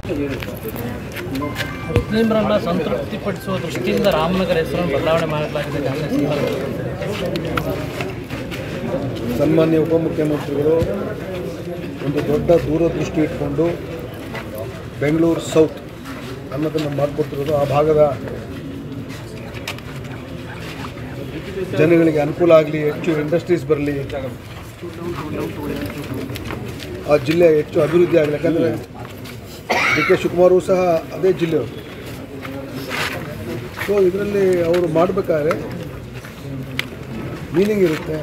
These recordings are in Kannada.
ಮುಸ್ಲಿಮರನ್ನ ಸಂತೃಪ್ತಿಪಡಿಸುವ ದೃಷ್ಟಿಯಿಂದ ರಾಮನಗರ ಹೆಸರನ್ನು ಬದಲಾವಣೆ ಮಾಡಲಾಗಿದೆ ಕಾಂಗ್ರೆಸ್ ಸಂದರ್ಭದಲ್ಲಿ. ಸನ್ಮಾನ್ಯ ಉಪಮುಖ್ಯಮಂತ್ರಿಗಳು ಒಂದು ದೊಡ್ಡ ದೂರದೃಷ್ಟಿ ಇಟ್ಕೊಂಡು ಬೆಂಗಳೂರು ಸೌತ್ ಅನ್ನೋದನ್ನು ಮಾಡಿಕೊಟ್ಟಿರೋದು ಆ ಭಾಗದ ಜನಗಳಿಗೆ ಅನುಕೂಲ ಆಗಲಿ ಹೆಚ್ಚು ಇಂಡಸ್ಟ್ರೀಸ್ ಬರಲಿ ಆ ಜಿಲ್ಲೆ ಹೆಚ್ಚು ಅಭಿವೃದ್ಧಿ ಆಗಲಿ ಯಾಕಂದರೆ ಡಿ ಕೆ ಶಿವಕುಮಾರು ಸಹ ಅದೇ ಜಿಲ್ಲೆಯವರು ಸೊ ಇದರಲ್ಲಿ ಅವರು ಮಾಡಬೇಕಾದ್ರೆ ಮೀನಿಂಗ್ ಇರುತ್ತೆ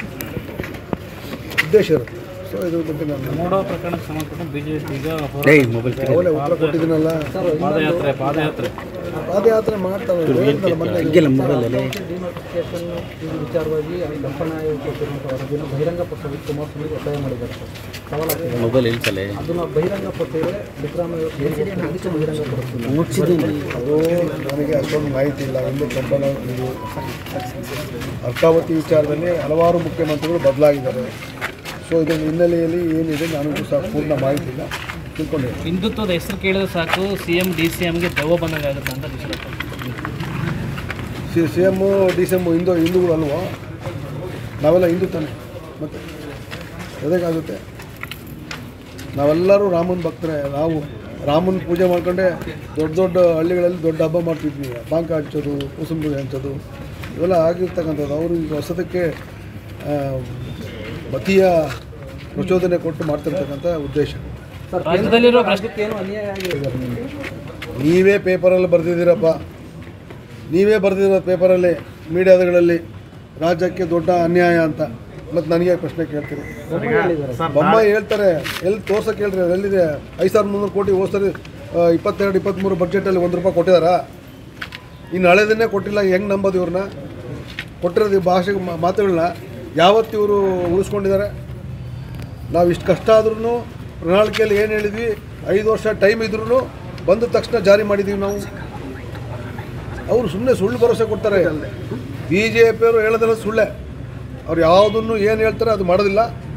ಉದ್ದೇಶ ಇರುತ್ತೆ ಸೊ ಇದ್ರ ಬಗ್ಗೆ ನಾನು ಮೋಡೋ ಪ್ರಕರಣಕ್ಕೆ ಸಂಬಂಧಪಟ್ಟ ಬಿಜೆಪಿ ಈಗ ಅವಲೇ ಉತ್ತರ ಕೊಟ್ಟಿದ್ದೀನಲ್ಲ ಪಾದಯಾತ್ರೆ ಪಾದಯಾತ್ರೆ ಪಾದಯಾತ್ರೆ ಮಾಡ್ತಾರೆ ಹೇಳಿದ್ನಲ್ಲ ಮೊನ್ನೆ. ಡಿನೋಟಿಫಿಕೇಶನ್ ಈ ವಿಚಾರವಾಗಿ ಕಲ್ಪನಾ ಆಯೋಗ ಕೊಟ್ಟಿರುವಂಥ ವರದಿನ ಬಹಿರಂಗಪಡಿಸಲು ಕುಮಾರಸ್ವಾಮಿ ಒತ್ತಾಯ ಮಾಡಿದ್ದಾರೆ ಸರ್ ಸವಾಲಾಗ್ತಿದೆ ಮೊಬೈಲ್ ಹೇಳ್ತಲೆ ಅದನ್ನು ಬಹಿರಂಗಪಟ್ಟಿದ್ರೆ ಸಿದ್ದರಾಮಯ್ಯ ಅದಕ್ಕೆ ಬಹಿರಂಗಪಡಿಸ್ತಿಲ್ಲ ಅದು ನನಗೆ ಅಷ್ಟೊಂದು ಮಾಹಿತಿ ಇಲ್ಲ ಹಿಂದೆ ಕಂಪನ ಇದು ಅರ್ಕಾವತಿ ವಿಚಾರದಲ್ಲಿ ಹಲವಾರು ಮುಖ್ಯಮಂತ್ರಿಗಳು ಬದಲಾಗಿದ್ದಾರೆ ಸೊ ಇದರ ಹಿನ್ನೆಲೆಯಲ್ಲಿ ಏನಿದೆ ನನಗೂ ಸಹ ಪೂರ್ಣ ಮಾಹಿತಿ ಇಲ್ಲ ತಿಳ್ಕೊಂಡಿದ್ದೀನಿ ಹಿಂದುತ್ವದ ಹೆಸರು ಕೇಳಿದ್ರೆ ಸಾಕು ಸಿ ಎಂ ಡಿ ಸಿ ಎಮ್ಗೆ ದೆವ್ವ ಬಂದಂಗೆ ಆಗುತ್ತೆ ಅಂತ ವಿಶ್ಲೇಷಣೆ. C C M D C M Hindu ಹಿಂದೂಗಳು ಅಲ್ವಾ ನಾವೆಲ್ಲ ಹಿಂದೂ ತಾನೆ ಮತ್ತು ಎದಕ್ಕಾಗುತ್ತೆ ನಾವೆಲ್ಲರೂ ರಾಮನ ಭಕ್ತರೇ ನಾವು ರಾಮನ ಪೂಜೆ ಮಾಡ್ಕೊಂಡೆ ದೊಡ್ಡ ದೊಡ್ಡ ಹಳ್ಳಿಗಳಲ್ಲಿ ದೊಡ್ಡ ಹಬ್ಬ ಮಾಡ್ತಿದ್ವಿ ಬಾಂಕ ಹಂಚೋದು ಕುಸುಂಬರಿ ಹಂಚೋದು ಇವೆಲ್ಲ ಆಗಿರ್ತಕ್ಕಂಥದ್ದು ಅವರು ಈಗ ಹೊಸದಕ್ಕೆ ಆ, ಮತೀಯ ಪ್ರಚೋದನೆ ಕೊಟ್ಟು ಮಾಡ್ತಿರ್ತಕ್ಕಂಥ ಉದ್ದೇಶ ಸರ್ ರಾಜ್ಯದಲ್ಲಿರೋ ಭ್ರಷ್ಟ ಏನು ಅನ್ಯಾಯ ಆಗಿದೆ ನಿಮಗೆ ನೀವೇ ಪೇಪರಲ್ಲಿ ಬರೆದಿದ್ದೀರಪ್ಪ ನೀವೇ ಬರೆದಿರೋ ಪೇಪರಲ್ಲಿ ಮೀಡಿಯಾಗಳಲ್ಲಿ ರಾಜ್ಯಕ್ಕೆ ದೊಡ್ಡ ಅನ್ಯಾಯ ಅಂತ ಮತ್ತು ನನಗೆ ಪ್ರಶ್ನೆ ಕೇಳ್ತೀರಿ ಬೊಮ್ಮಾಯಿ ಹೇಳ್ತಾರೆ ಎಲ್ಲಿ ತೋರ್ಸಕ್ಕೆ ಹೇಳ್ರಿ ಅದು ಎಲ್ಲಿದೆ ಐದು ಸಾವಿರದ ಮುನ್ನೂರು ಕೋಟಿ ಹೋದ್ಸರಿ ಇಪ್ಪತ್ತೆರಡು ಇಪ್ಪತ್ತ್ಮೂರು ಬಡ್ಜೆಟಲ್ಲಿ ಒಂದು ರೂಪಾಯಿ ಕೊಟ್ಟಿದ್ದಾರಾ ಇನ್ನು ಹಳೆದನ್ನೇ ಕೊಟ್ಟಿಲ್ಲ ಹೆಂಗೆ ನಂಬೋದು ಇವ್ರನ್ನ ಕೊಟ್ಟಿರೋದು ಈ ಭಾಷೆ ಮಾ- ಮಾತುಗಳನ್ನ ಯಾವತ್ತು ಇವರು ಉಳಿಸ್ಕೊಂಡಿದ್ದಾರೆ ನಾವು ಇಷ್ಟು ಕಷ್ಟ ಆದ್ರೂ ಪ್ರಣಾಳಿಕೆಯಲ್ಲಿ ಏನು ಹೇಳಿದ್ವಿ ಐದು ವರ್ಷ ಟೈಮ್ ಇದ್ರೂ ಬಂದ ತಕ್ಷಣ ಜಾರಿ ಮಾಡಿದ್ದೀವಿ ನಾವು ಅವರು ಸುಮ್ಮನೆ ಸುಳ್ಳು ಭರವಸೆ ಕೊಡ್ತಾರೆ ಬಿ ಜೆ ಪಿಯವರು ಹೇಳೋದೆಲ್ಲ ಸುಳ್ಳೆ ಅವ್ರು ಯಾವುದನ್ನು ಏನು ಹೇಳ್ತಾರೆ ಅದು ಮಾಡೋದಿಲ್ಲ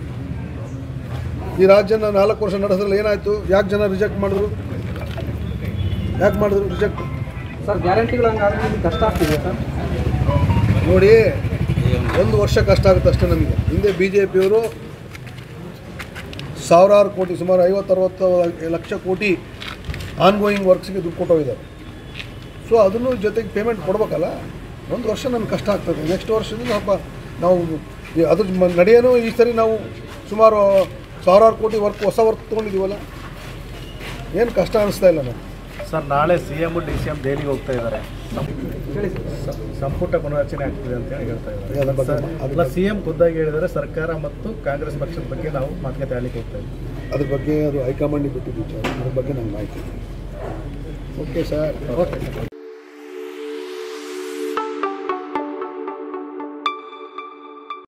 ಈ ರಾಜ್ಯನ ನಾಲ್ಕು ವರ್ಷ ನಡೆಸೋದ್ರಲ್ಲಿ ಏನಾಯಿತು ಯಾಕೆ ಜನ ರಿಜೆಕ್ಟ್ ಮಾಡಿದ್ರು ಯಾಕೆ ಮಾಡಿದ್ರು ರಿಜೆಕ್ಟ್ ಸರ್ ಗ್ಯಾರಂಟಿಗಳು ಹಂಗಾದ್ರೆ ನಿಮ್ಗೆ ಕಷ್ಟ ಆಗ್ತಿದೆ ಸರ್ ನೋಡಿ ಒಂದು ವರ್ಷ ಕಷ್ಟ ಆಗುತ್ತೆ ಅಷ್ಟೇ ನಮಗೆ ಹಿಂದೆ ಬಿ ಜೆ ಪಿಯವರು ಸಾವಿರಾರು ಕೋಟಿ ಸುಮಾರು ಐವತ್ತರವತ್ತು ಲಕ್ಷ ಕೋಟಿ ಆನ್ಗೋಯಿಂಗ್ ವರ್ಕ್ಸ್ಗೆ ದುಡ್ಡು ಕೊಟ್ಟೋಗಿದ್ದಾರೆ ಸೊ ಅದನ್ನು ಜೊತೆಗೆ ಪೇಮೆಂಟ್ ಕೊಡ್ಬೇಕಲ್ಲ ಒಂದು ವರ್ಷ ನಮ್ಗೆ ಕಷ್ಟ ಆಗ್ತದೆ ನೆಕ್ಸ್ಟ್ ವರ್ಷದಿಂದ ಸ್ವಲ್ಪ ನಾವು ಈ ಅದ್ರ ಮ- ನಡೆಯೋನು ಈ ಸರಿ ನಾವು ಸುಮಾರು ಸಾವಿರಾರು ಕೋಟಿ ವರ್ಕ್ ಹೊಸ ವರ್ಕ್ ತೊಗೊಂಡಿದ್ದೀವಲ್ಲ ಏನು ಕಷ್ಟ ಅನಿಸ್ತಾ ಇಲ್ಲ ನಮ್ಗೆ ಸರ್ ನಾಳೆ C M D C M ದೆಹಲಿಗೆ ಹೋಗ್ತಾ ಇದ್ದಾರೆ ಸ- ಸಂಪುಟ ಪುನರಚನೆ ಆಗ್ತಿದೆ ಅಂತ ಹೇಳಿ ಹೇಳ್ತಾ ಅದ್ರ ಇದ್ದಾರೆ ಬಗ್ಗೆ- ಸರ್, ಅದ್ರ ಅಲ್ಲ ಸಿ ಎಂ ಖುದ್ದಾಗಿ ಹೇಳಿದರೆ ಸರ್ಕಾರ ಮತ್ತು ಕಾಂಗ್ರೆಸ್ ಪಕ್ಷದ ಬಗ್ಗೆ ನಾವು ಮಾತುಕತೆ ಆಡಲಿಕ್ಕೆ ಹೋಗ್ತಾ ಇದ್ದೀವಿ ಅದ್ರ ಬಗ್ಗೆ ಅದು ಹೈಕಮಾಂಡಿಗೆ ಬಿಟ್ಟಿದ್ದು ವಿಚಾರ ಅದ್ರ ಬಗ್ಗೆ ನಂಗೆ ಮಾಹಿತಿ ಓಕೆ ಸರ್ ಓಕೆ